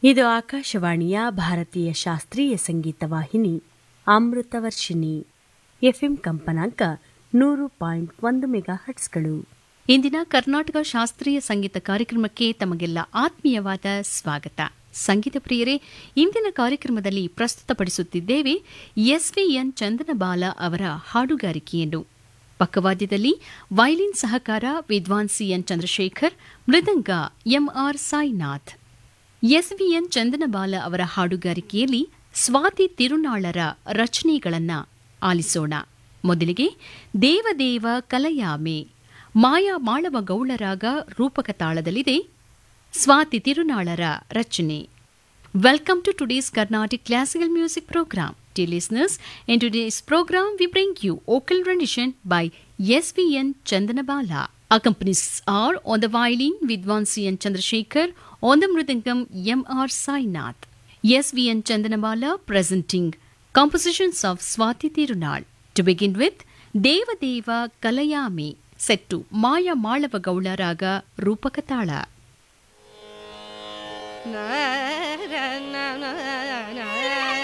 ಇದು ಆಕಾಶವಾಣಿಯ ಭಾರತೀಯ ಶಾಸ್ತ್ರೀಯ ಸಂಗೀತ ವಾಹಿನಿ ಅಮೃತವರ್ಷಿಣಿ ಎಫ್ಎಂ ಕಂಪನಾಂಕ ನೂರು ಪಾಯಿಂಟ್ ಒಂದು ಮೆಗಾ ಹಟ್ಸ್ಗಳು ಇಂದಿನ ಕರ್ನಾಟಕ ಶಾಸ್ತ್ರೀಯ ಸಂಗೀತ ಕಾರ್ಯಕ್ರಮಕ್ಕೆ ತಮಗೆಲ್ಲ ಆತ್ಮೀಯವಾದ ಸ್ವಾಗತ ಸಂಗೀತ ಪ್ರಿಯರೇ ಇಂದಿನ ಕಾರ್ಯಕ್ರಮದಲ್ಲಿ ಪ್ರಸ್ತುತಪಡಿಸುತ್ತಿದ್ದೇವೆ ಎಸ್ವಿಎನ್ ಚಂದನಬಾಲ ಅವರ ಹಾಡುಗಾರಿಕೆಯನ್ನು ಪಕ್ಕವಾದ್ಯದಲ್ಲಿ ವೈಲಿನ್ ಸಹಕಾರ ವಿದ್ವಾನ್ ಸಿಎನ್ ಚಂದ್ರಶೇಖರ್ ಮೃದಂಗ ಎಂಆರ್ ಸಾಯಿನಾಥ್ ಎಸ್ವಿಎನ್ ಚಂದನಬಾಲ ಅವರ ಹಾಡುಗಾರಿಕೆಯಲ್ಲಿ ಸ್ವಾತಿ ತಿರುನಾಳರ ರಚನೆಗಳನ್ನ ಆಲಿಸೋಣ ಮೊದಲಿಗೆ ದೇವದೇವ ಕಲಯಾಮೆ ಮಾಯಾ ಮಾಳವ ಗೌಳರಾಗ ರೂಪಕ ತಾಳದಲ್ಲಿದೆ ಸ್ವಾತಿ ತಿರುನಾಳರ ರಚನೆ Welcome to today's Carnatic Classical Music Program. Dear listeners, in today's program we bring you vocal rendition by SVN Chandanabala. Accompanies are on the violin Vidwan C.N. Chandrasekhar, on the mridangam M.R. Sainath. SVN Chandanabala presenting compositions of Swati Tirunal. To begin with, Devadeva Kalayami, set to Maya Malava Gaula Raga Rupakatala. na na na na